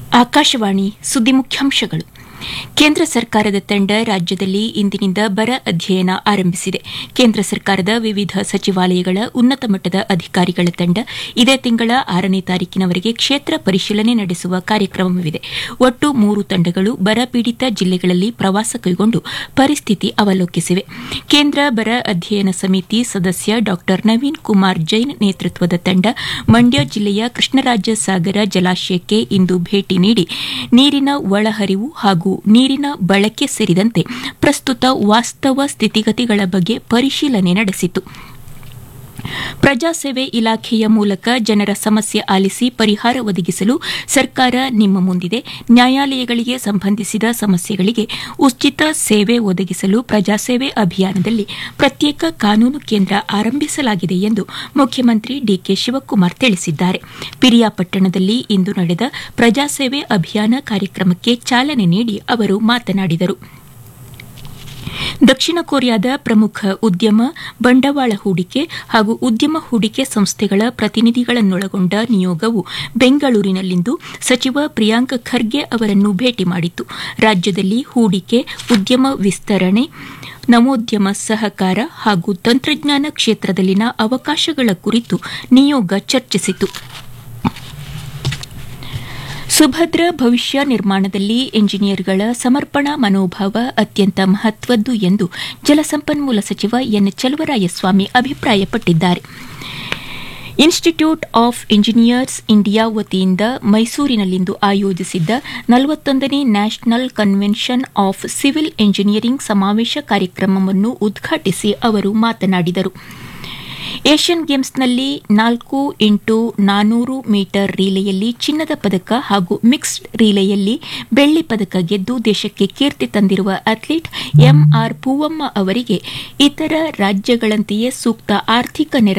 ಆಕಾಶವಾಣಿ ಸುದ್ದಿ ಮುಖ್ಯಾಂಶಗಳು ಕೇಂದ್ರ ಸರ್ಕಾರದ ತಂಡ ರಾಜ್ಯದಲ್ಲಿ ಇಂದಿನಿಂದ ಬರ ಅಧ್ಯಯನ ಆರಂಭಿಸಿದೆ ಕೇಂದ್ರ ಸರ್ಕಾರದ ವಿವಿಧ ಸಚಿವಾಲಯಗಳ ಉನ್ನತ ಮಟ್ಟದ ಅಧಿಕಾರಿಗಳ ತಂಡ ಇದೇ ತಿಂಗಳ ಆರನೇ ತಾರೀಕಿನವರೆಗೆ ಕ್ಷೇತ್ರ ಪರಿಶೀಲನೆ ನಡೆಸುವ ಕಾರ್ಯಕ್ರಮವಿದೆ ಒಟ್ಟು ಮೂರು ತಂಡಗಳು ಬರ ಪೀಡಿತ ಜಿಲ್ಲೆಗಳಲ್ಲಿ ಪ್ರವಾಸ ಕೈಗೊಂಡು ಪರಿಸ್ಥಿತಿ ಅವಲೋಕಿಸಿವೆ ಕೇಂದ್ರ ಬರ ಅಧ್ಯಯನ ಸಮಿತಿ ಸದಸ್ಯ ಡಾ ನವೀನ್ ಕುಮಾರ್ ಜೈನ್ ನೇತೃತ್ವದ ತಂಡ ಮಂಡ್ಯ ಜಿಲ್ಲೆಯ ಕೃಷ್ಣರಾಜ ಸಾಗರ ಜಲಾಶಯಕ್ಕೆ ಇಂದು ಭೇಟಿ ನೀಡಿ ನೀರಿನ ಒಳಹರಿವು ಹಾಗೂ ನೀರಿನ ಬಳಕೆ ಸೇರಿದಂತೆ ಪ್ರಸ್ತುತ ವಾಸ್ತವ ಸ್ಥಿತಿಗತಿಗಳ ಬಗ್ಗೆ ಪರಿಶೀಲನೆ ನಡೆಸಿತು ಪ್ರಜಾಸೇವೆ ಇಲಾಖೆಯ ಮೂಲಕ ಜನರ ಸಮಸ್ಯೆ ಆಲಿಸಿ ಪರಿಹಾರ ಒದಗಿಸಲು ಸರ್ಕಾರ ನಿಮ್ಮ ಮುಂದಿದೆ ನ್ಯಾಯಾಲಯಗಳಿಗೆ ಸಂಬಂಧಿಸಿದ ಸಮಸ್ಯೆಗಳಿಗೆ ಉಚಿತ ಸೇವೆ ಒದಗಿಸಲು ಪ್ರಜಾಸೇವೆ ಅಭಿಯಾನದಲ್ಲಿ ಪ್ರತ್ಯೇಕ ಕಾನೂನು ಕೇಂದ್ರ ಆರಂಭಿಸಲಾಗಿದೆ ಎಂದು ಮುಖ್ಯಮಂತ್ರಿ ಡಿಕೆ ಶಿವಕುಮಾರ್ ತಿಳಿಸಿದ್ದಾರೆ ಪಿರಿಯಾಪಟ್ಟಣದಲ್ಲಿ ಇಂದು ನಡೆದ ಪ್ರಜಾಸೇವೆ ಅಭಿಯಾನ ಕಾರ್ಯಕ್ರಮಕ್ಕೆ ಚಾಲನೆ ನೀಡಿ ಅವರು ಮಾತನಾಡಿದರು ದಕ್ಷಿಣ ಕೊರಿಯಾದ ಪ್ರಮುಖ ಉದ್ಯಮ ಬಂಡವಾಳ ಹೂಡಿಕೆ ಹಾಗೂ ಉದ್ಯಮ ಹೂಡಿಕೆ ಸಂಸ್ಥೆಗಳ ಪ್ರತಿನಿಧಿಗಳನ್ನೊಳಗೊಂಡ ನಿಯೋಗವು ಬೆಂಗಳೂರಿನಲ್ಲಿಂದು ಸಚಿವ ಪ್ರಿಯಾಂಕ್ ಖರ್ಗೆ ಅವರನ್ನು ಭೇಟಿ ಮಾಡಿತು ರಾಜ್ಯದಲ್ಲಿ ಹೂಡಿಕೆ ಉದ್ಯಮ ವಿಸ್ತರಣೆ ನವೋದ್ಯಮ ಸಹಕಾರ ಹಾಗೂ ತಂತ್ರಜ್ಞಾನ ಕ್ಷೇತ್ರದಲ್ಲಿನ ಅವಕಾಶಗಳ ಕುರಿತು ನಿಯೋಗ ಚರ್ಚಿಸಿತು ಸುಭದ್ರ ಭವಿಷ್ಯ ನಿರ್ಮಾಣದಲ್ಲಿ ಎಂಜಿನಿಯರ್ಗಳ ಸಮರ್ಪಣಾ ಮನೋಭಾವ ಅತ್ಯಂತ ಮಹತ್ವದ್ದು ಎಂದು ಜಲಸಂಪನ್ಮೂಲ ಸಚಿವ ಎನ್ ಚಲುವರಾಯಸ್ವಾಮಿ ಅಭಿಪ್ರಾಯಪಟ್ಟಿದ್ದಾರೆ ಇನ್ಸ್ಟಿಟ್ಯೂಟ್ ಆಫ್ ಇಂಜಿನಿಯರ್ಸ್ ಇಂಡಿಯಾ ವತಿಯಿಂದ ಮೈಸೂರಿನಲ್ಲಿಂದು ಆಯೋಜಿಸಿದ್ದ ನಲವತ್ತೊಂದನೇ national convention of civil engineering ಸಮಾವೇಶ ಕಾರ್ಯಕ್ರಮವನ್ನು ಉದ್ಘಾಟಿಸಿ ಅವರು ಮಾತನಾಡಿದರು ಏಷ್ಯನ್ ಗೇಮ್ಸ್ನಲ್ಲಿ ನಾಲ್ಕು ಇಂಟು ನಾನೂರು ಮೀಟರ್ ರೀಲೆಯಲ್ಲಿ ಚಿನ್ನದ ಪದಕ ಹಾಗೂ ಮಿಕ್ಸ್ಡ್ ರೀಲೆಯಲ್ಲಿ ಬೆಳ್ಳಿ ಪದಕ ಗೆದ್ದು ದೇಶಕ್ಕೆ ಕೀರ್ತಿ ತಂದಿರುವ ಅಥ್ಲೀಟ್ ಎಂಆರ್ ಪೂವಮ್ಮ ಅವರಿಗೆ ಇತರ ರಾಜ್ಯಗಳಂತೆಯೇ ಸೂಕ್ತ ಆರ್ಥಿಕ ನೆರವು